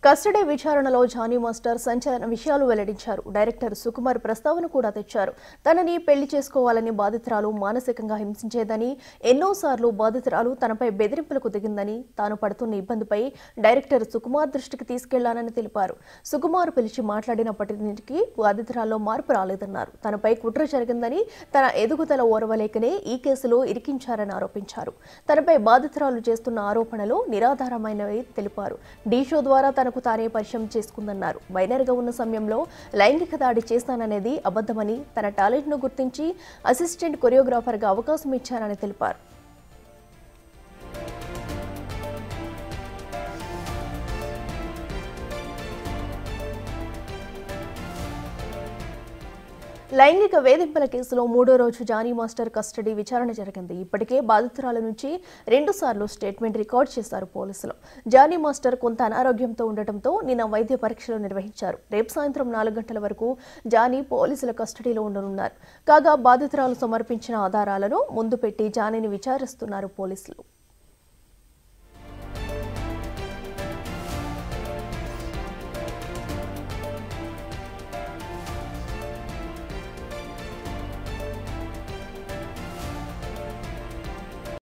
custody విచారణలో Johnny master సంచలన విషయాలు వెల్లడించారు డైరెక్టర్ సుకుమార్ ప్రస్తావన కూడా తెచ్చారు తనని పెళ్లి చేసుకోవాలని బాధితురాలు మానసికంగా హింసించేదని ఎన్నోసార్లు బాధితురాలు తనపై బెదిరింపులకు దిగిందని తాను పడుతున్న ఇబ్బందిపై డైరెక్టర్ సుకుమార్ దృష్టికి తీసుకెళ్లానని తెలిపారు సుకుమార్ పిలిచి మాట్లాడినప్పటికీ బాధితురాల్లో మార్పు రాలేదన్నారు తనపై కుట్ర జరిగిందని తన ఎదుగుదల ఓర్వలేకనే ఈ కేసులో ఇరికించారని ఆరోపించారు తనపై బాధితురాలు చేస్తున్న ఆరోపణలు నిరాధారమైనవి తెలిపారు డీ షో ద్వారా తనకు తానే పరిచయం చేసుకుందన్నారు మైనర్గా ఉన్న సమయంలో లైంగిక దాడి చేస్తాననేది అబద్ధమని తన టాలెంట్ను గుర్తించి అసిస్టెంట్ కొరియోగ్రాఫర్గా అవకాశం ఇచ్చారని తెలిపారు లైంగిక వేధింపుల కేసులో మూడో రోజు జానీ మాస్టర్ కస్టడీ విచారణ జరిగింది ఇప్పటికే బాధితురాల నుంచి రెండు సార్లు స్టేట్మెంట్ రికార్డ్ చేశారు పోలీసులు జానీ మాస్టర్ కొంత అనారోగ్యంతో ఉండటంతో నిన్న వైద్య పరీక్షలు నిర్వహించారు రేపు సాయంత్రం నాలుగు గంటల వరకు జానీ పోలీసుల కస్టడీలో ఉండనున్నారు కాగా బాధితురాలు సమర్పించిన ఆధారాలను ముందు పెట్టి జానీని విచారిస్తున్నారు పోలీసులు